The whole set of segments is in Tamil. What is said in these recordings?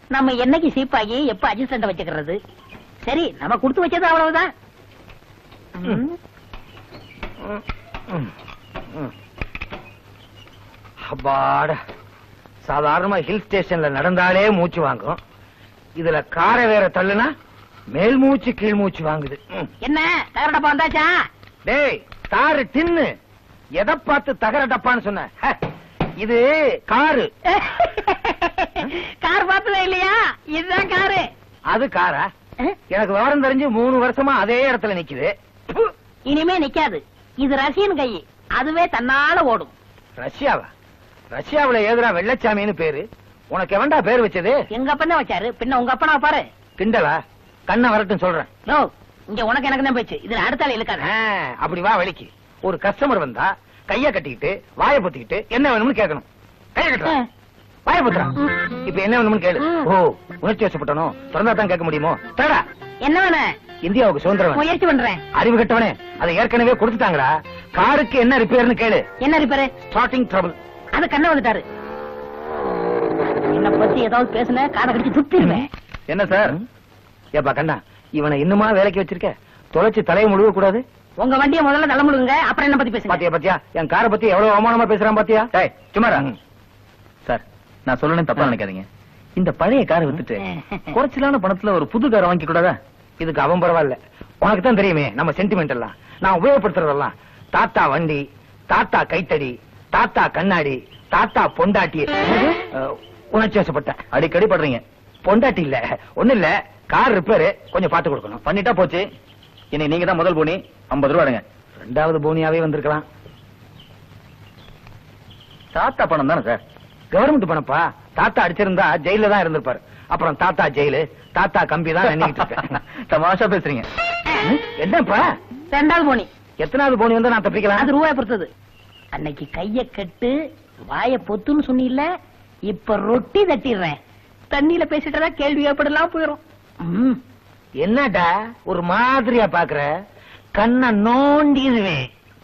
நம்ம என்னைக்கு சீப்பாகி எப்ப அட்ஜஸ்டண்ட வச்சுக்கிறது சரி நம்ம கொடுத்து வச்சது அவ்வளவுதான் ம். அப்பாடா சாதாரணமா ஹில் ஸ்டேஷன்ல நடந்தாலே மூச்சு வாங்கும் இதுல காரை வேற தள்ளுனா மேல் மூச்சு கீழ் மூச்சு வாங்குது ம். என்ன தகர டப்பா வந்தாச்சா டேய் தாரு டின்னு எதை பார்த்து தகர டப்பான்னு சொன்ன ஹ, இது காரு கார் பார்த்ததே இல்லையா இதுதான் காரு அது காரா எனக்கு விவரம் தெரிஞ்சு மூணு வருஷமா அதே இடத்துல நிக்குது ப்பு. இனிமே நிக்காது இது ரஷ்யன் கை அதுவே தன்னால ஓடும் ரஷ்யாவா ரஷ்யாவுல ஏதுடா வெள்ளச்சாமின்னு பேரு உனக்கு எவன்டா பேர் வச்சது எங்க அப்பா தான் வச்சாரு பின்ன உங்க அப்பா பாரு கிண்டலா கண்ணை வரட்டும் சொல்றேன் நோ இங்க உனக்கு எனக்கு தான் போச்சு இதுல அடுத்த ஆள் இழுக்காத ஆ, அப்படி வா வலிக்கு ஒரு கஸ்டமர் வந்தா கைய கட்டிக்கிட்டு வாய பொத்திக்கிட்டு என்ன வேணும்னு கேட்கணும் கைய கட்டுறா வாய பொத்துறா இப்ப என்ன வேணும்னு கேளு ம். ஓ உணர்ச்சி வசப்பட்டனோ திறந்தா தான் கேட்க முடியுமோ தடா என்ன வேணும் இந்தியாவுக்கு சுதந்திரம் வேணும். முயற்சி பண்றேன் அறிவு கட்டவனே அதை ஏற்கனவே கொடுத்துட்டாங்களா காருக்கு என்ன ரிப்பேர்னு கேளு என்ன ரிப்பேரு ஸ்டார்டிங் ட்ரபிள் அது கண்ண வந்துட்டாரு என்ன பத்தி ஏதாவது பேசுன காதை கடிச்சு துப்பிடுவேன் என்ன சார் ஏப்பா கண்ணா இவனை இன்னுமா வேலைக்கு வச்சிருக்க தொலைச்சு தலையை முழுக கூடாது உங்க வண்டியை முதல்ல தள்ள முழுங்க அப்புறம் என்ன பத்தி பேசுங்க பாத்தியா பாத்தியா என் காரை பத்தி எவ்வளவு அவமானமா பேசுறான் பாத்தியா டேய் சும்மாரா ம். சார் நான் சொல்லணும் தப்பா நினைக்காதீங்க இந்த பழைய காரை வித்துட்டு குறைச்சலான பணத்துல ஒரு புது காரை வாங்கி கூடாதா இதுக்கு அவன் பரவாயில்ல உனக்கு தான் தெரியுமே நம்ம சென்டிமெண்ட் எல்லாம் நான் உபயோகப்படுத்துறதெல்லாம் தாத்தா வண்டி தாத்தா கைத்தடி தாத்தா கண்ணாடி தாத்தா பொண்டாட்டி அஹ், உணர்ச்சி வசப்பட்டேன் அடிக்கடி படுறீங்க பொண்டாட்டி இல்ல ஒண்ணு இல்ல கார் ரிப்பேர் கொஞ்சம் பார்த்து கொடுக்கணும் பண்ணிட்டா போச்சு இன்னைக்கு நீங்க தான் முதல் போனி ஐம்பது ரூபா எடுங்க ரெண்டாவது போனியாவே வந்திருக்கலாம் தாத்தா பணம் தானே சார் கவர்மெண்ட் பணப்பா தாத்தா அடிச்சிருந்தா ஜெயில தான் இருந்திருப்பாரு அப்புறம் தாத்தா ஜெயிலு தாத்தா கம்பி தான் நின்னுட்டு இருப்பேன் தமாஷா பேசுறீங்க என்னப்பா ரெண்டாவது போனி எத்தனாவது போனி வந்து நான் தப்பிக்கலாம் அது ரூபாய் பொறுத்தது அன்னைக்கு கைய கட்டு வாய பொத்துன்னு சொன்னீல்ல இப்ப ரொட்டி தட்டிடுறேன் தண்ணியில பேசிட்டதா கேள்வி ஏற்படலாம் போயிரும் ம். என்னடா ஒரு மாதிரியா பாக்குற கண்ணை நோண்டிடுவேன்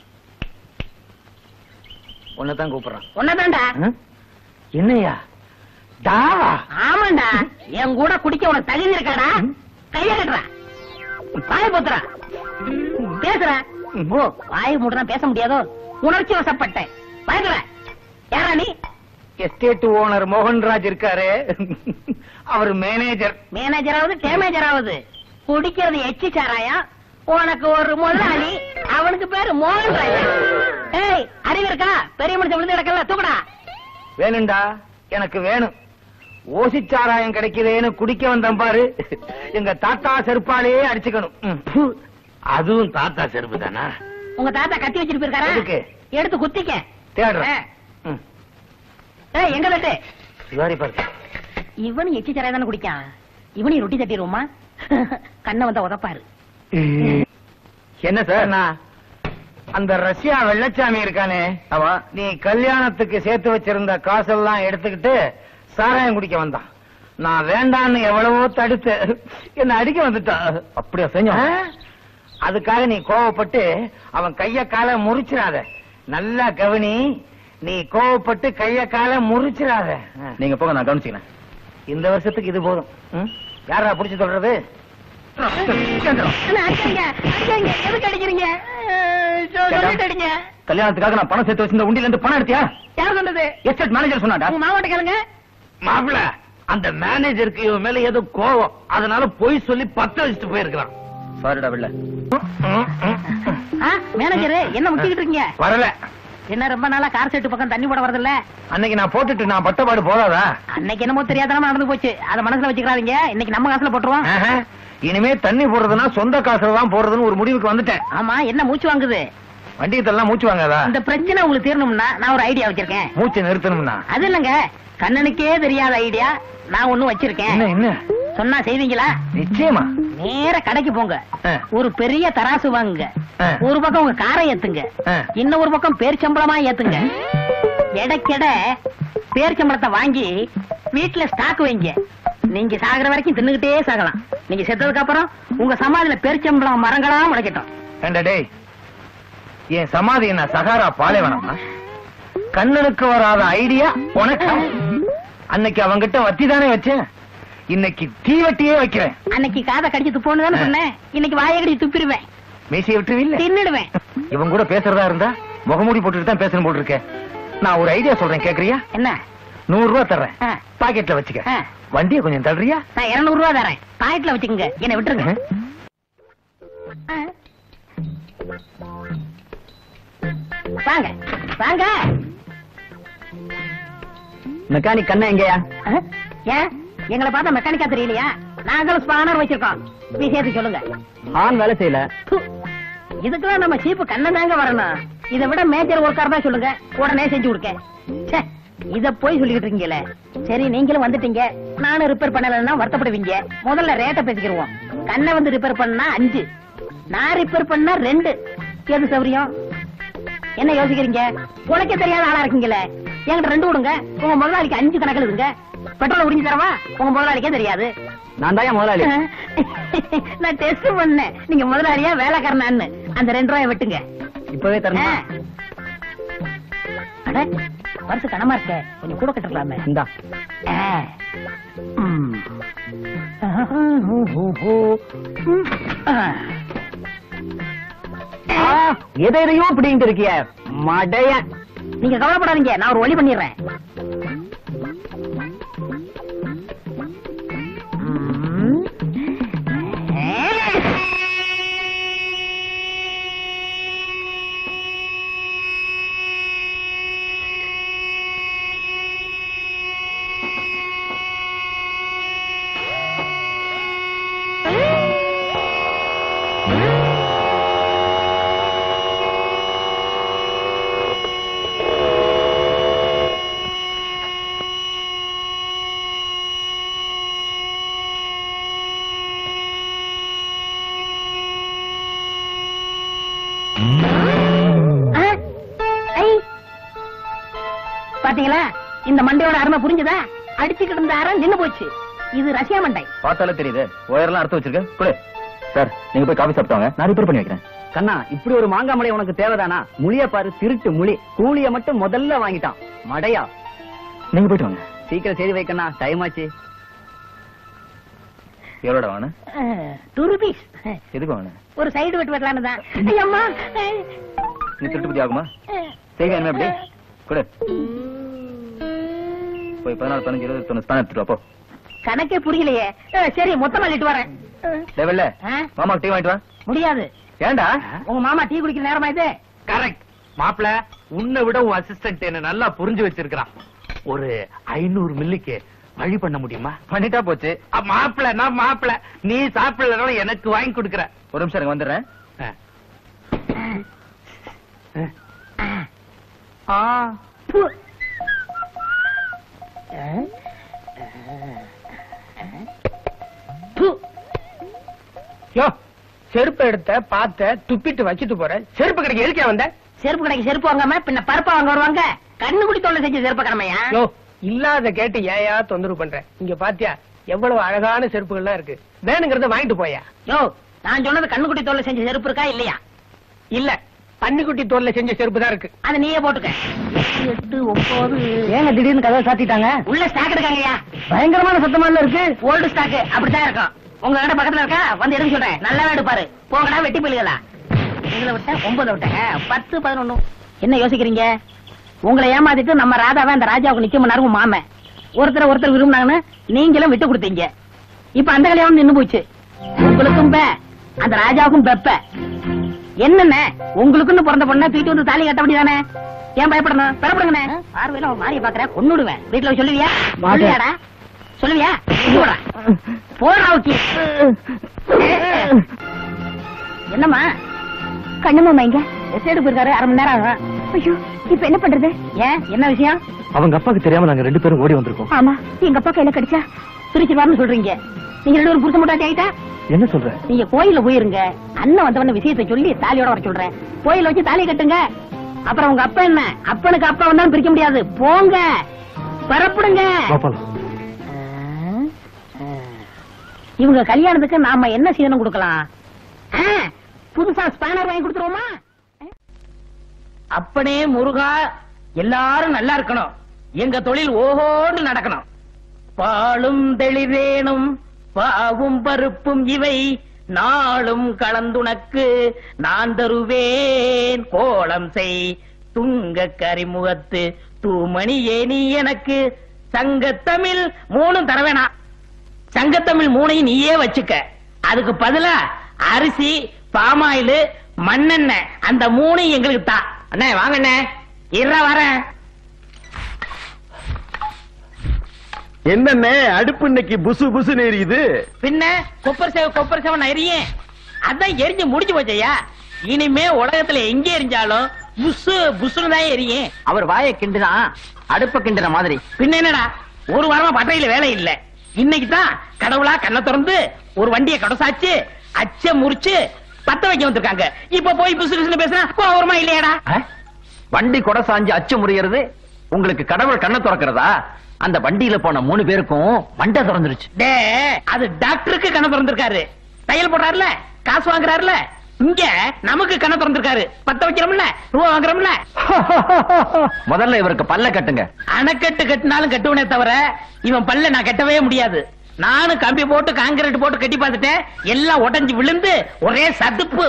உன்னதான் கூப்பிடுறான் உன்னதான்டா ம்? என்னையா தாவா ஆமாண்டா என் கூட குடிக்க உனக்கு தகுதி இருக்காடா கைய கட்டுறா வாய பொத்துறா பேசுற ஓ வாய மூடுறா பேச முடியாதோ உணர்ச்சி வசப்பட்டேன் பயந்துற யாரா நீ எஸ்டேட் ஓனர் மோகன்ராஜ் இருக்காரு அவர் மேனேஜர் மேனேஜராவது டேமேஜராவது குடிக்கிறது எச்சி சாராயா உனக்கு ஒரு முதலாளி அவனுக்கு பேரு மோகன் ராஜா ஏய் அறிவு இருக்கா பெரிய மனுஷன் விழுந்து கிடக்கல தூக்குடா வேணும்டா எனக்கு வேணும் ஓசிச்சாராயம் கிடைக்குதேன்னு குடிக்க வந்தேன் பாரு எங்க தாத்தா செருப்பாலே அடிச்சுக்கணும் ம். ப்பு. அதுவும் தாத்தா செருப்பு தானா உங்க தாத்தா கத்தி வச்சிட்டு போயிருக்காரா எதுக்கு? எடுத்து குத்திக்க தேடுறேன் ஆ. ம். ஏய் எங்க தட்டு சுதாரி பாரு இவனு எச்சி சாராயம் தானே குடிக்கான் இவனையும் ரொட்டி தட்டிடுவோமா கண்ணை வந்தா உதப்பாரு என்ன சார் நான் அந்த ரஷ்யா வெள்ளச்சாமி இருக்கானே ஆமா நீ கல்யாணத்துக்கு சேர்த்து வச்சிருந்த காசெல்லாம் எடுத்துக்கிட்டு சாராயம் குடிக்க வந்தான் நான் வேண்டான்னு எவ்வளவோ தடுத்து என்ன அடிக்க வந்துட்டான் அப்படியா செஞ்சோம் ஆ? அதுக்காக நீ கோவப்பட்டு அவன் கைய கால முறிச்சிடாத நல்லா கவனி நீ கோவப்பட்டு கைய கால முறிச்சிடாத ஆ. நீங்க போங்க நான் கவனிச்சுக்கிறேன் இந்த வருஷத்துக்கு இது போதும் ம்? யாரா புடிச்சு சொல்றது அண்ணா, அடிக்காதீங்க, அடிக்காதீங்க. எதுக்கு அடிக்கிறீங்க அஹ், சொ- சொல்லிட்டு அடிங்க கல்யாணத்துக்காக நான் பணம் சேர்த்து வச்சிருந்த உண்டியில இருந்து பணம் எடுத்தியா யார் சொன்னது எஸ்டேட் மேனேஜர் சொன்னாடா உங்க மாவட்ட கேளுங்க மாப்பிள அந்த மேனேஜருக்கு இவன் மேல ஏதோ கோவம் அதனால பொய் சொல்லி பத்த வச்சுட்டு போயிருக்கான் சாரிடா வெள்ள ஆ, மேனேஜர் என்ன முக்கிட்டு இருக்கீங்க வரல என்ன ரொம்ப நாளா கார் செட்டு பக்கம் தண்ணி போட வரதில்ல அன்னைக்கு நான் போட்டுட்டு நான் பட்டபாடு போதாதா அன்னைக்கு என்னமோ தெரியாதனமா நடந்து போச்சு அத மனசுல வச்சுக்கிறாதீங்க இன்னைக்கு நம்ம காசுல போட்டுருவோம் ஆஹா. இனிமே தண்ணி போடுறதுன்னா சொந்த காசுல தான் போடுறதுன்னு ஒரு முடிவுக்கு வந்துட்டேன் ஆமா என்ன மூச்சு வாங்குது வண்டியத்தெல்லாம் மூச்சு வாங்காதா இந்த பிரச்சனை உங்களுக்கு தீரணும்னா நான் ஒரு ஐடியா வச்சிருக்கேன் மூச்சை நிறுத்தணும்னா அது இல்லங்க கண்ணனுக்கே தெரியாத ஐடியா நான் ஒண்ணு வச்சிருக்கேன் என்ன என்ன சொன்னா செய்வீங்களா நிச்சயமா நேர கடைக்கு போங்க ஆ. ஒரு பெரிய தராசு வாங்குங்க ஆ. ஒரு பக்கம் உங்க காரை ஏத்துங்க ஆ. இன்னொரு பக்கம் பேர்ச்சம்பளமா ஏத்துங்க எடைக்கெடை பேர்ச்சம்பளத்தை வாங்கி வீட்டுல ஸ்டாக் வைங்க நீங்க சாகுற வரைக்கும் தின்னுகிட்டே சாகலாம் நீங்க செத்ததுக்கு அப்புறம் உங்க சமாதியில பேர்ச்சம்பளம் மரங்களா முளைக்கட்டும் ஏண்டா டேய் என் சமாதி என்ன சகாரா பாலைவனமா கண்ணனுக்கு வராத ஐடியா உனக்கு அன்னைக்கு அவங்கிட்ட வத்தி தானே வச்சேன் இன்னைக்கு தீவட்டியே வைக்கிறேன் அன்னைக்கு காதை கடிச்சு துப்போன்னு தானே சொன்னேன் இன்னைக்கு வாயை கடிச்சு துப்பிடுவேன் மீசையை விட்டுருவில்ல தின்னுடுவேன் இவன் கூட பேசுறதா இருந்தா முகமூடி போட்டுட்டு தான் பேசணும் போட்டு இருக்கேன் நான் ஒரு ஐடியா சொல்றேன் கேக்குறியா என்ன நூறு ரூபாய் தர்றேன் ஆ. பாக்கெட்ல வச்சுக்க ஆ. வண்டியை கொஞ்சம் தள்ளுறியா நான் இருநூறு ரூபா தரேன் பாக்கெட்ல வச்சுக்கோங்க என்ன விட்டுருங்க ஆ. வாங்க வாங்க மெக்கானிக் கண்ணா எங்கயா ஆ? ஏன் எங்களை பார்த்தா மெக்கானிக்கா தெரியலையா நாங்களும் ஸ்பானர் வச்சிருக்கோம் விஷயத்தை சொல்லுங்க ஆன் வேலை செய்யல ப்பு. இதுக்கெல்லாம் நம்ம சீப்பு கண்ணன் தாங்க வரணும் இதை விட மேஜர் ஒர்க்கர் தான் சொல்லுங்க உடனே செஞ்சு கொடுக்க ச்சே, இத போய் சொல்லிட்டு இருக்கீங்களே சரி நீங்களும் வந்துட்டீங்க நானும் ரிப்பேர் பண்ணலன்னா வருத்தப்படுவீங்க முதல்ல ரேட்டை பேசிக்கிருவோம் கண்ணை வந்து ரிப்பேர் பண்ணா அஞ்சு நான் ரிப்பேர் பண்ணா ரெண்டு எது சௌரியம் என்ன யோசிக்கிறீங்க உனக்கே தெரியாத ஆளா இருக்கீங்களே என்கிட்ட ரெண்டு விடுங்க உங்க முதலாளிக்கு அஞ்சு கணக்கில் இருங்க பெட்ரோல் உறிஞ்சு தரவா உங்க முதலாளிக்கே தெரியாது நான் தான் முதலாளி நான் டெஸ்ட் பண்ணேன் நீங்க முதலாளியா வேலைக்காரனான்னு அந்த ரெண்டு ரூபாய் வெட்டுங்க இப்பவே தரணும் ஆ. அட வருஷம் கனமா இருக்க கொஞ்சம் கூட கட்டலாமே இந்தா ஆ. ம். ம். ஆ. எதை எதையோ பிடிங்கிட்டு இருக்கிய மடைய நீங்க கவலைப்படாதீங்க நான் ஒரு வழி பண்ணிடுறேன் ம். ஆ? ஐ. பாத்தீங்களா இந்த மண்டையோட அருமை புரிஞ்சுதா அடிச்சுக்கிட்டு இருந்த அறம் நின்னு போச்சு இது ரஷ்யா மண்டை பார்த்தாலே தெரியுது ஒயர்லாம் அறுத்து வச்சிருக்க குடு சார் நீங்க போய் காபி சாப்பிட்டாங்க நான் ரிப்பேர் பண்ணி வைக்கிறேன் கண்ணா இப்படி ஒரு மாங்காய் மலை உனக்கு தேவைதானா முழிய பாரு திருட்டு முழி கூலிய மட்டும் முதல்ல வாங்கிட்டான் மடையா நீங்க போயிட்டு வாங்க சீக்கிரம் செய்து வைக்கண்ணா டைம் ஆச்சு எவ்வளோட வாங்க டூ ருபீஸ் எதுக்கு வாங்க ஒரு சைடு வெட்டு வெட்டலான்னு தான் ஐயம்மா நீ திருட்டு புத்தி ஆகுமா செய்க என்ன எப்படி கொடு போய் பதினாலு பதினஞ்சு இருபது தொண்ணூறு ஸ்தானம் எடுத்துட்டு வா, போ கணக்கே புரியலையே அஹ், சரி மொத்தமா அள்ளிட்டு வரேன் அஹ், லெவல்ல ஆ? மாமாக்கு டீ வாங்கிட்டு வா முடியாது ஏன்டா உங்க மாமா டீ குடிக்கிற நேரமா இது கரெக்ட் மாப்பிள உன்னை விட உன் அசிஸ்டன்ட் என்ன நல்லா புரிஞ்சு வச்சிருக்கான் ஒரு ஐநூறு மில்லிக்கு வழி பண்ண முடியுமா பண்ணிட்டா போச்சு அ, மாப்பிள நான் மாப்பிள நீ சாப்பிடலனாலும் எனக்கு வாங்கி கொடுக்கற ஒரு நிமிஷம் இருங்க, வந்துடுறேன் ஆ பு. அஹ், பு. யோ செருப்பு எடுத்த பார்த்த துப்பிட்டு வச்சுட்டு போற செருப்பு கடைக்கு எதுக்கே வந்த செருப்பு கடைக்கு செருப்பு வாங்காம பின்ன பருப்பா வாங்க வருவாங்க கண்ணு குடி தொல்லை செஞ்ச செருப்பு கடமையா யோ இல்லாத கேட்டு ஏயா தொந்தரவு பண்ற இங்க பாத்தியா எவ்வளவு அழகான செருப்புகள்லாம் இருக்கு வேணுங்கிறத வாங்கிட்டு போயா யோ நான் சொன்னது கண்ணு குடி தொல்லை செஞ்ச செருப்பு இருக்கா இல்லையா இல்ல பன்னிக்குட்டி தோல்ல செஞ்ச செருப்பு தான் இருக்கு அதை நீயே போட்டுக்க எட்டு ஒன்பது ஏங்க திடீர்னு கதவை சாத்திட்டாங்க உள்ள ஸ்டாக் இருக்காங்கய்யா பயங்கரமான சத்தமா இருக்கு ஓல்டு ஸ்டாக் அப்படித்தான் இருக்கும் உங்க கடை பக்கத்துல இருக்கா வந்து எடுக்க சொல்றேன் நல்லா எடுப்பாரு போங்கடா வெட்டி போயிடுங்களா இதுல விட்ட ஒன்பது விட்டேன் பத்து பதினொன்னு என்ன யோசிக்கிறீங்க உங்களை ஏமாத்திட்டு நம்ம ராதாவை அந்த ராஜாவுக்கு நிக்க நேரம் மாம ஒருத்தர் ஒருத்தர் விரும்பினாங்கன்னு நீங்களும் விட்டு கொடுத்தீங்க இப்ப அந்த கல்யாணம் நின்னு போச்சு உங்களுக்கும் பே அந்த ராஜாவுக்கும் பெப்ப என்னண்ணே உங்களுக்குன்னு பிறந்த பொண்ணை தூக்கிட்டு வந்து தாலி கட்ட வேண்டியதானே ஏன் பயப்படணும் பெறப்படுங்கண்ணே பார்வையில அவன் மாறிய பாக்குற கொன்னுடுவேன் வீட்டுல போய் சொல்லுவியா சொல்லுவியாடா சொல்லுவியா போடா போடா ஓகே என்னம்மா கண்ணமாமா இங்க எஸ்டேட் போயிருக்காரு அரை மணி நேரம் ஆகும் ஐயோ இப்ப என்ன பண்றது ஏன் என்ன விஷயம் அவங்க அப்பாக்கு தெரியாம நாங்க ரெண்டு பேரும் ஓடி வந்திருக்கோம் ஆமா எங்க அப்பா கையில கிடைச்சா பிரிச்சிருவாருன்னு சொல்றீங்க நீங்க ரெண்டு பேரும் புருஷ முட்டாட்டி ஆயிட்டா என்ன சொல்ற நீங்க கோயில்ல போயிருங்க அண்ணன் வந்தவன விஷயத்தை சொல்லி தாலியோட வர சொல்றேன் கோயில்ல வச்சு தாலி கட்டுங்க அப்புறம் உங்க அப்பா என்ன அப்பனுக்கு அப்பா வந்தாலும் பிரிக்க முடியாது போங்க பரப்புடுங்க இவங்க கல்யாணத்துக்கு நாம என்ன சீதனம் கொடுக்கலாம் ஆ, புதுசா ஸ்பேனர் வாங்கி கொடுத்துருவோமா அப்பனே முருகா எல்லாரும் நல்லா இருக்கணும் எங்க தொழில் ஓஹோன்னு நடக்கணும் பாலும் தெளிவேனும் பாவும் பருப்பும் இவை நாளும் கலந்துனக்கு நான் தருவேன் கோலம் செய் துங்க கரிமுகத்து தூமணியே நீ எனக்கு சங்கத்தமிழ் மூணும் தர வேணாம் சங்கத்தமிழ் மூணையும் நீயே வச்சுக்க அதுக்கு பதிலா அரிசி பாமாயில் மண்ணெண்ணெய் அந்த மூணையும் எங்களுக்கு தா அண்ணே வாங்க அண்ணே இற வரேன் என்னண்ணே அடுப்பு இன்னைக்கு புசு புசு எரியுது பின்ன கொப்பர் சேவ கொப்பர் சேவ எரியும் அதான் எரிஞ்சு முடிஞ்சு போச்சையா இனிமே உலகத்துல எங்க எரிஞ்சாலும் புசு புசுன்னு தான் எரியும் அவர் வாயை கிண்டுனா அடுப்ப கிண்டுற மாதிரி பின்ன என்னடா ஒரு வாரமா பட்டையில வேலை இல்ல இன்னைக்கு தான் கடவுளா கண்ணை திறந்து ஒரு வண்டியை கடசாச்சு அச்ச முறிச்சு பத்த வைக்க வந்திருக்காங்க இப்ப போய் புசு புசுன்னு பேசுனா கோவரமா இல்லையாடா வண்டி கொடை சாஞ்சு அச்சு முறியறது உங்களுக்கு கடவுள் கண்ணை திறக்கிறதா அந்த வண்டியில போன மூணு பேருக்கும் மண்டை திறந்துருச்சு டே அது டாக்டருக்கு கண்ணை திறந்திருக்காரு தையல் போடுறாருல காசு வாங்குறாருல இங்க நமக்கு கண்ணை திறந்திருக்காரு பத்த வைக்கிறோம்ல ரூபா வாங்குறோம்ல முதல்ல இவருக்கு பல்ல கட்டுங்க அணைக்கட்டு கட்டினாலும் கட்டுவனே தவிர இவன் பல்ல நான் கட்டவே முடியாது நானும் கம்பி போட்டு காங்கிரீட் போட்டு கட்டி பார்த்துட்டேன் எல்லாம் உடைஞ்சு விழுந்து ஒரே சதுப்பு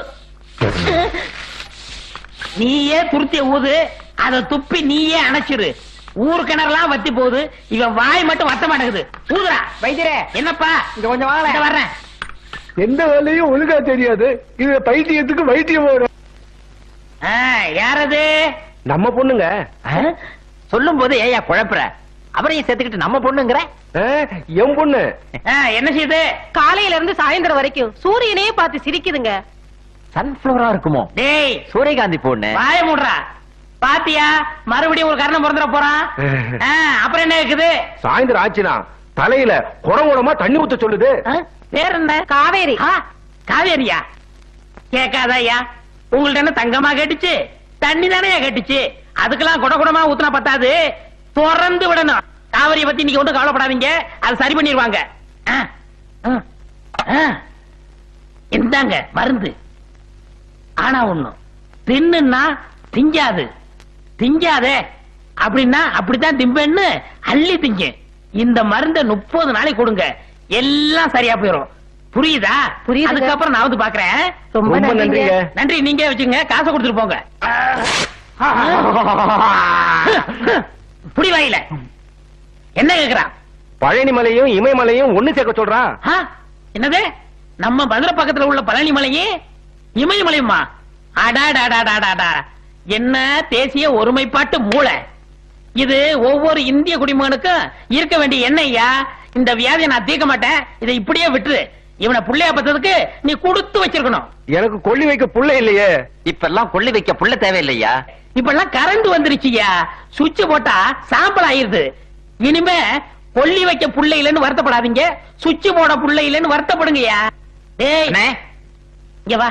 நீயே துருத்திய ஊது அத துப்பி நீயே அணைச்சிரு ஊர் கிணறுலாம் வத்தி போகுது இவன் வாய் மட்டும் வத்த மாட்டேங்குது ஊதுரா வைத்தியரே என்னப்பா இங்க கொஞ்சம் வாங்க வர்றேன் எந்த வேலையும் ஒழுங்கா தெரியாது இது பைத்தியத்துக்கு வைத்தியம் வரும் ஆ, யாரது நம்ம பொண்ணுங்க சொல்லும் போது ஏயா குழப்புற அவரையும் சேர்த்துக்கிட்டு நம்ம பொண்ணுங்கிற ஆ, என் பொண்ணு ஆ, என்ன செய்யுது காலையில இருந்து சாயந்தரம் வரைக்கும் சூரியனையே பார்த்து சிரிக்குதுங்க சன்ஃபிளவரா இருக்குமோ டேய் சூரியகாந்தி பொண்ணு வாய மூடுறா பாத்தியா மறுபடியும் ஒரு கரணம் பிறந்துட போறான் ஆ, அப்புறம் என்ன இருக்குது சாயந்தரம் ஆச்சுனா தலையில குடம் குடமா தண்ணி ஊத்த சொல்லுது ஆ, பேர் என்ன காவேரி ஆ, காவேரியா கேட்காத ஐயா உங்கள்ட்ட என்ன தங்கமா கேட்டுச்சு தண்ணி தானே கேட்டுச்சு அதுக்கெல்லாம் குட குடமா ஊத்துனா பத்தாது திறந்து விடணும் காவிரியை பத்தி நீங்க ஒன்றும் கவலைப்படாதீங்க அது சரி பண்ணிடுவாங்க ஆ, ஆ, ஆ. இந்தாங்க மருந்து ஆனா ஒண்ணு தின்னுன்னா திங்காது திங்காதே அப்படின்னா அப்படித்தான் திம்பேன்னு அள்ளி திங்க இந்த மருந்த முப்பது நாளைக்கு கொடுங்க எல்லாம் சரியா போயிடும் புரியுதா புரியுதுங்க. அதுக்கப்புறம் நான் வந்து பாக்குறேன் ரொம்ப ரொம்ப நன்றிங்க நன்றி நீங்க வச்சுங்க காசை கொடுத்துட்டு போங்க புடி வாயில என்ன கேக்குறான் பழனி மலையும் இமயமலையும் ஒண்ணு சேர்க்க சொல்றான் ஆ? என்னது நம்ம மதுரை பக்கத்துல உள்ள பழனி மலையே இமயமலையுமா அடாடாடாடாடாடா என்ன தேசிய ஒருமைப்பாட்டு மூளை இது ஒவ்வொரு இந்திய குடிமகனுக்கும் இருக்க வேண்டிய எண்ணெய்யா இந்த வியாதியை நான் தீர்க்க மாட்டேன் இதை இப்படியே விட்டுரு இவனை புள்ளைய பத்ததுக்கு நீ கொடுத்து வச்சிருக்கணும் எனக்கு கொல்லி வைக்க புள்ள இல்லையே இப்ப எல்லாம் கொள்ளி வைக்க புள்ள தேவையில்லையா இப்ப எல்லாம் கரண்ட் வந்துருச்சுயா சுவிட்ச் போட்டா சாம்பல் ஆயிருது இனிமே கொல்லி வைக்க புள்ள இல்லைன்னு வருத்தப்படாதீங்க சுவிட்ச் போட புள்ள இல்லைன்னு வருத்தப்படுங்கய்யா டேய் அண்ணே. இங்க வா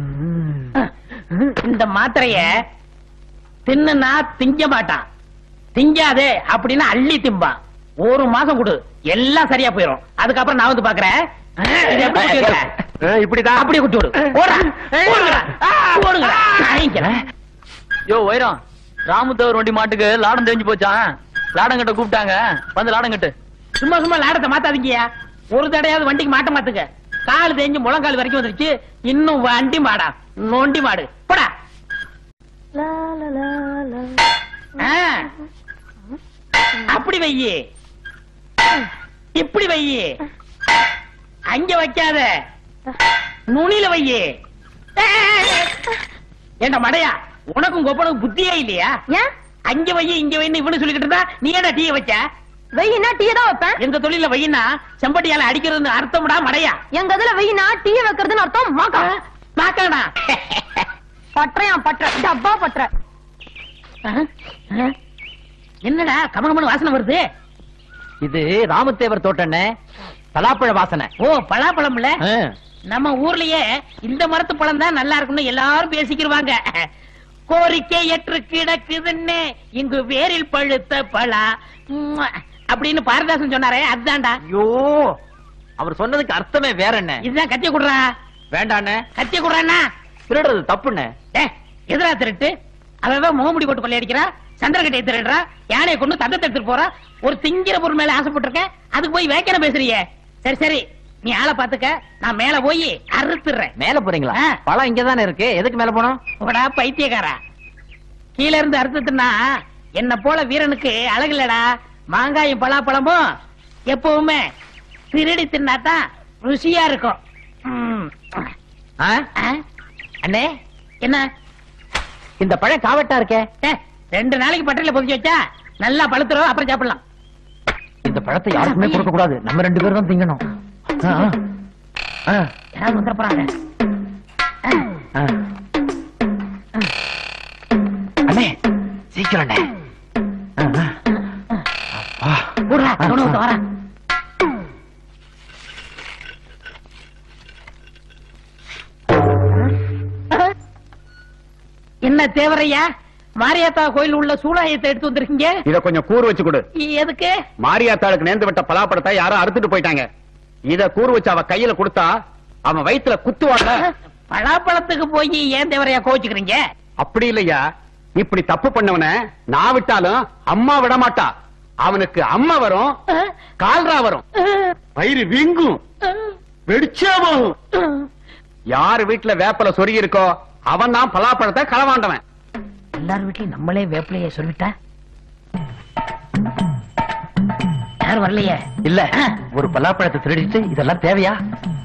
இந்த மாத்திரைய தின்னுனா திங்க மாட்டான் திங்காதே அப்படின்னு அள்ளி திம்பான் ஒரு மாசம் கொடு எல்லாம் சரியா போயிடும் அதுக்கப்புறம் நான் வந்து பாக்குறேன் இதை எப்படி குத்தி வைக்க? ஆ, இப்படிதான் அப்படியே குட்டி விடு ஓடுறா ஓடுங்கடா ஓடுங்கடா வாங்கிக்கிறேன் யோ வைரம் ராமுத்தவர் வண்டி மாட்டுக்கு லாடம் தெரிஞ்சு போச்சான் லாடம் கட்ட கூப்பிட்டாங்க வந்து லாடம் கட்டு சும்மா சும்மா லாடத்தை மாத்தாதீங்கயா ஒரு தடையாவது வண்டிக்கு மாட்ட மாத்துங்க கால் தேஞ்சு முழங்கால் வரைக்கும் வந்துருச்சு இன்னும் வண்டி மாடா நொண்டி மாடு போடா ஆ. அப்படி வையி இப்படி வையி அங்க வைக்காத நுனியில வையி ஏண்டா மடையா உனக்கும் கொப்பனுக்கும் புத்தியே இல்லையா ஏன் அங்க வையி இங்க வைன்னு இவனு சொல்லிக்கிட்டு இருந்தா நீ ஏன்டா டீய வச்ச வெயினா டீ தான் வைப்பேன் எங்க தொழில வையினா செம்பட்டியால அடிக்கிறதுன்னு அர்த்தம்டா மடையா எங்க இதுல வெயினா டீ வைக்கிறதுன்னு அர்த்தம் மாக்கா பாக்கடா பற்றையா பற்ற டப்பா பற்ற என்னடா கமகமனு வாசனை வருது இது ராமத்தேவர் தோட்டண்ணே பலாப்பழ வாசனை ஓ பலாப்பழம்ல ஆ. நம்ம ஊர்லயே இந்த மரத்து பழம் தான் நல்லா இருக்கும்னு எல்லாரும் பேசிக்கிருவாங்க கோரிக்கை ஏற்று கிடக்குதுன்னு இங்கு வேரில் பழுத்த பலா உம்மா. அப்படின்னு பாரதாசன் சொன்னாரே அதுதான்டா ஐயோ அவர் சொன்னதுக்கு அர்த்தமே வேற என்ன இதுதான் கத்திய குடுறா வேண்டாண்ணே கத்திய குடுறானா திருடுறது தப்புண்ணே ஏ எதிரா திருட்டு அவன் முகமுடி போட்டு கொள்ளையடிக்கிறா சந்திரகட்டையை திருடுறா யானையை கொண்டு தந்தத்தை எடுத்துட்டு போறா ஒரு திங்கிற பொருள் மேல ஆசைப்பட்டிருக்க அதுக்கு போய் வேக்கன பேசுறியே சரி சரி நீ ஆளை பாத்துக்க நான் மேல போய் அறுத்துறேன் மேல போறீங்களா ஆ. பழம் இங்கதானே இருக்கு எதுக்கு மேல போனோம் உடா பைத்தியக்காரா கீழ இருந்து அறுத்துட்டுனா என்ன போல வீரனுக்கு அழகு இல்லடா மாங்காயும் பலாப்பழமும் எப்பவுமே திருடி தின்னாதான் ருசியா இருக்கும் ம். ஆ? ஆ? அண்ணே என்ன இந்த பழம் காவட்டா இருக்கே ஏ, ரெண்டு நாளைக்கு பட்டறையில பொதிச்சு வச்சா நல்லா பழுத்துரும் அப்புறம் சாப்பிடலாம் இந்த பழத்தை யாருக்குமே கொடுக்க கூடாது நம்ம ரெண்டு பேரும் தான் திங்கணும் ஆ, ஆ. ஆ, யாராவது வந்துட போறாங்க ஆ. அண்ணே சீக்கிரம் அண்ணே ஆ, ஆ. அப்பா. கூடுறா உணவு வரேன் என்ன தேவரையா மாரியாத்தா கோயில் உள்ள சூழாயத்தை எடுத்து வந்திருக்கீங்க இத கொஞ்சம் கூறு வச்சு கொடு எதுக்கு மாரியாத்தாளுக்கு நேர்ந்து விட்ட பலாப்பழத்தை யாரோ அறுத்துட்டு போயிட்டாங்க இத கூறு வச்சு அவ கையில கொடுத்தா அவன் வயித்துல குத்துவாங்க பலாப்பழத்துக்கு போய் ஏன் தேவரையா கோச்சுக்கிறீங்க அப்படி இல்லையா இப்படி தப்பு பண்ணவன நான் விட்டாலும் அம்மா விட மாட்டா அவனுக்கு அம்மா வரும் கால்ரா வரும் வயிறு வீங்கும் வெடிச்சே போகும் யார் வீட்டுல வேப்பல சொருகி இருக்கோ அவன் தான் பலாப்பழத்தை களவாண்டவன் எல்லார் வீட்லயும் நம்மளே வேப்பிலைய சொல்லிட்டா யாரும் வரலையே இல்ல ஒரு பலாப்பழத்தை திருடிட்டு இதெல்லாம் தேவையா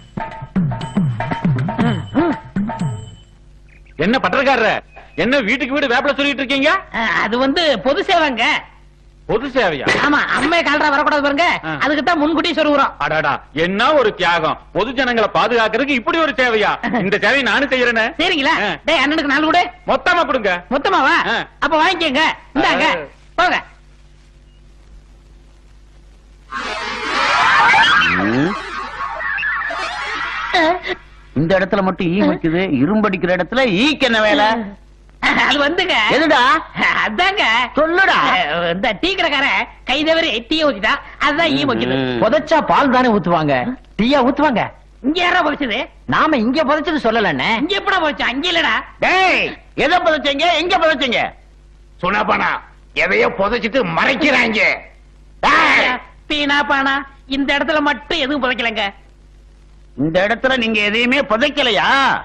என்ன பட்டக்காரர என்ன வீட்டுக்கு வீடு வேப்பல சொல்லிட்டு இருக்கீங்க அஹ், அது வந்து பொது சேவைங்க பொது சேவையா ஆமா அம்மை கால்ரா வரக்கூடாது பாருங்க ஆ. அதுக்கு தான் முன்கூட்டி சொல்லுறோம் அடாடா என்ன ஒரு தியாகம் பொது ஜனங்களை பாதுகாக்கிறதுக்கு இப்படி ஒரு சேவையா இந்த சேவையை நானும் செய்யறேனே சரிங்களா ஆ. டேய் அண்ணனுக்கு நாலு கூட மொத்தமா கொடுங்க மொத்தமாவா ஆ. அப்ப வாங்கிக்கங்க இந்தாங்க ஆ. போங்க இந்த இடத்துல மட்டும் ஈ வைக்குது இரும்படிக்கிற இடத்துல ஈக்கு என்ன வேலை அது வந்துங்க எதுடா அதாங்க சொல்லுடா அஹ், இந்த டீ கடைக்காரன் கை தவறி டீ ஊத்திட்டா அதுதான் ஈ வைக்குது ம். புதைச்சா பால் தானே ஊத்துவாங்க டீயா ஊத்துவாங்க இங்க யாரா போச்சுது நாம இங்க புதைச்சது சொல்லலண்ணே இங்க எப்படா போச்சு அங்க இல்லடா டேய் எதை புதைச்சீங்க எங்க புதைச்சீங்க சுனபனா எதையோ புதைச்சிட்டு மறைக்கிறாங்க டேய், பீனா பானா இந்த இடத்துல மட்டும் எதுவும் புதைக்கலங்க இந்த இடத்துல நீங்க எதையுமே புதைக்கலையா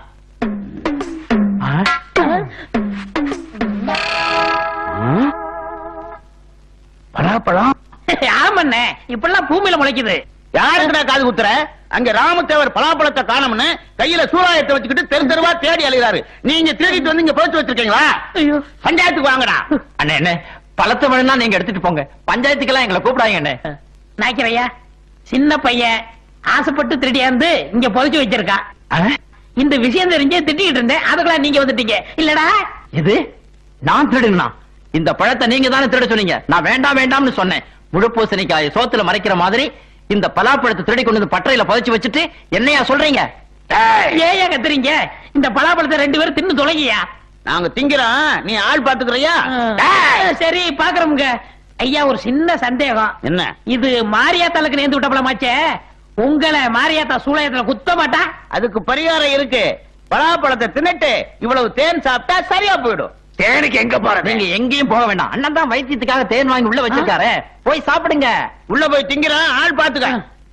பலாப்பழம் ஆமண்ணே இப்பெல்லாம் பூமியில முளைக்குது யாருக்குடா காது குத்துற அங்க ராமத்தேவர் பலாப்பழத்தை காணும்னு கையில சூறாயத்தை வச்சுக்கிட்டு தெரு தெருவா தேடி அலைகிறாரு நீங்க தேடிட்டு வந்து இங்க புதைச்சு வச்சிருக்கீங்களா ஐயோ பஞ்சாயத்துக்கு வாங்கடா அண்ணே என்ன பழத்தை வேணும்னா நீங்க எடுத்துட்டு போங்க பஞ்சாயத்துக்கெல்லாம் எங்களை கூப்பிடாங்க அண்ணே நாய்க்கிறையா சின்ன பையன் ஆசைப்பட்டு திருடியாந்து இங்க புதைச்சு வச்சிருக்கான் ஆ? இந்த விஷயம் தெரிஞ்சே திட்டிக்கிட்டு இருந்தேன் அதுக்குள்ள நீங்க வந்துட்டீங்க இல்லடா இது நான் திருடுனா இந்த பழத்தை நீங்க தானே திருட சொன்னீங்க நான் வேண்டாம் வேண்டாம்னு சொன்னேன் முழு பூசணிக்காய சோத்துல மறைக்கிற மாதிரி இந்த பலாப்பழத்தை திருடி கொண்டு வந்து பட்டறையில புதைச்சு வச்சுட்டு என்னையா சொல்றீங்க ஏயா கத்துறீங்க இந்த பலாப்பழத்தை ரெண்டு பேரும் தின்னு தொலைங்கயா நாங்க திங்கிறோம் நீ ஆள் பாத்துக்கிறியா சரி பாக்குறோமுங்க ஐயா ஒரு சின்ன சந்தேகம் என்ன இது மாரியாத்தாளுக்கு நேர்ந்து விட்ட பழமாச்சே உங்களை மாரியாத்தா சூளையத்துல குத்த மாட்டா அதுக்கு பரிகாரம் இருக்கு பலாப்பழத்தை தின்னுட்டு இவ்வளவு தேன் சாப்பிட்டா சரியா போயிடும் தேனுக்கு எங்க போறது நீங்க எங்கேயும் போக வேண்டாம் அண்ணன் தான் வைத்தியத்துக்காக தேன் வாங்கி உள்ள வச்சிருக்காரு போய் சாப்பிடுங்க உள்ள போய் திங்கிறோம் ஆள் பாத்துக்க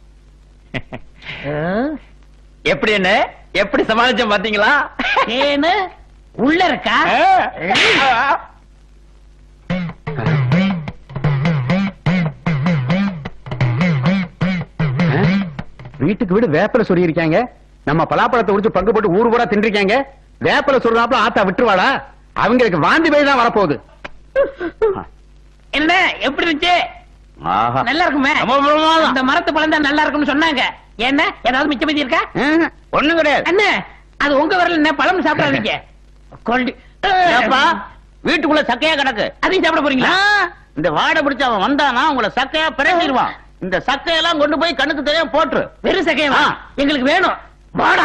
எப்படி என்ன எப்படி சமாளிச்சோம் பாத்தீங்களா ஏன்னு உள்ள இருக்கா வீட்டுக்கு வீடு வேப்பல சொல்லி இருக்காங்க நம்ம பலாப்பழத்தை உடிச்சு பங்கு போட்டு ஊர் பூரா தின்றிருக்காங்க வேப்பல சொல்றாப்புல ஆத்தா விட்டுருவாளா அவங்களுக்கு வாந்தி பேய் தான் வரப்போகுது என்ன எப்படி இருந்துச்சு ஆஹா. நல்லா இருக்குமே ரொம்ப பிரமாதம். இந்த மரத்து பழம் தான் நல்லா இருக்கும்னு சொன்னாங்க என்ன ஏதாவது மிச்சம் மீதி இருக்கா ம், ஒண்ணும் கிடையாது என்ன அது உங்க வரல என்ன பழம் சாப்பிடாதீங்க கொல்டி ஏப்பா, வீட்டுக்குள்ள சக்கையா கிடக்கு அதையும் சாப்பிட போறீங்களா ஆ, இந்த வாடை பிடிச்ச அவன் வந்தானா உங்களை சக்கையா பிரட்டிடுவான் இந்த சக்கையெல்லாம் கொண்டு போய் கண்ணுக்கு தெரியாம போட்டுரு வெறும் சக்கையவா ஆ. எங்களுக்கு வேணும் வாடா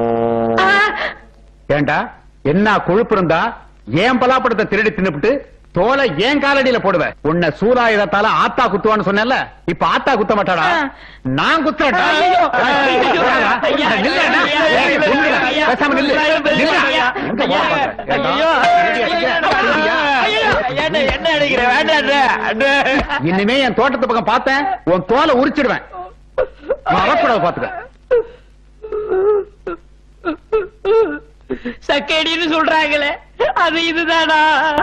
ஆ. ஏண்டா என்ன கொழுப்பு இருந்தா ஏன் பலாப்பழத்தை திருடி தின்னுபிட்டு தோலை ஏன் காலடியில போடுவ உன்னை சூலாயுதத்தால ஆத்தா குத்துவான்னு சொன்னேன்ல இப்ப ஆத்தா குத்த மாட்டாடா நான் குத்துறேன்டா ஐயோ! நில்லுடா. ஐயா! நில்லுடா. ஐயா! ஏய், நில்லுடா. ஐயா! பேசாம நில்லு. ஐயா! நில்லுடா. ஐயா! எங்க போற பாக்குற? ஐயோ! ஐயா! என்ன அடிக்கிற வேண்டாம் இனிமே என் தோட்டத்து பக்கம் பார்த்தேன் உன் தோலை உரிச்சிடுவேன் வரக்கூடாது பாத்துக்க சக்கேடின்னு சொல்றாங்களே அது இதுதானா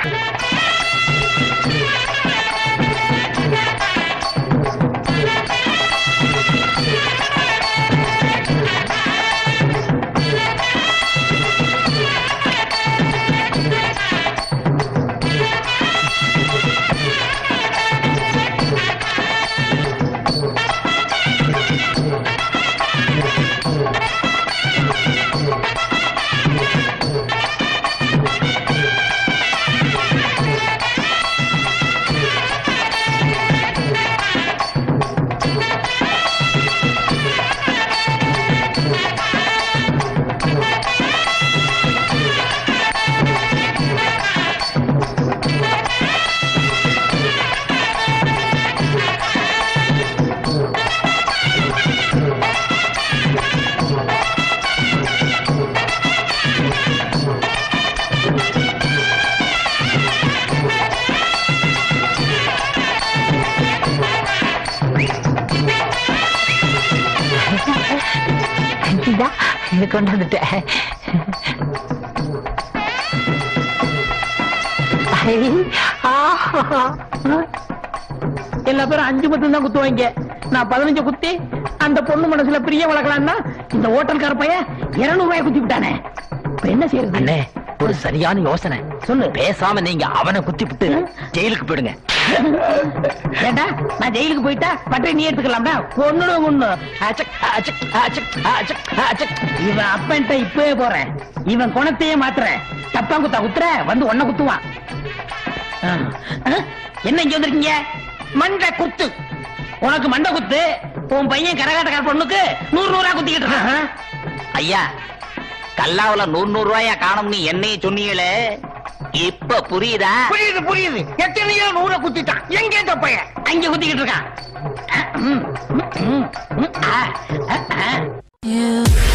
கொண்டு வந்துட்டேன் எல்லா பேரும் அஞ்சு மட்டும் தான் குத்துவாங்க நான் பதினஞ்சு குத்தி அந்த பொண்ணு மனசுல பிரிய வளர்க்கலாம்னா இந்த ஹோட்டல்கார பையன் இருநூறு ரூபாய் குத்தி விட்டானே இப்ப என்ன செய்யறது அண்ணே ஒரு சரியான யோசனை சொல்லு பேசாம நீங்க அவனை குத்தி விட்டு ஜெயிலுக்கு போயிடுங்க ஏண்டா நான் ஜெயிலுக்கு போயிட்டா பட்டை நீ எடுத்துக்கலாம்டா கொன்னுடும் கொன்னு அச்சக், அச்சக், அச்சக், அச்சக், அச்சக். இவன் அப்பன்ட்ட இப்பவே போறேன் இவன் குணத்தையே மாத்துறேன் தப்பா குத்தா குத்துற வந்து ஒன்ன குத்துவான் ஆ. ஆ? என்ன இங்க வந்திருக்கீங்க மண்டை குத்து உனக்கு மண்டை குத்து உன் பையன் கரகாட்டக்கார பொண்ணுக்கு நூறு நூறா குத்திக்கிட்டு இருக்கான் ஐயா கல்லாவுல நூறு நூறு ரூபாயா காணும்னு என்னைய சொன்னீங்களே இப்ப புரியுதா புரியுது புரியுது எத்தனையோ நூற குத்திட்டான் எங்க இந்த பையன் அங்க குத்திக்கிட்டு இருக்கான் ம், ம், ம், ம், ஆ, ஆ, ஆ. You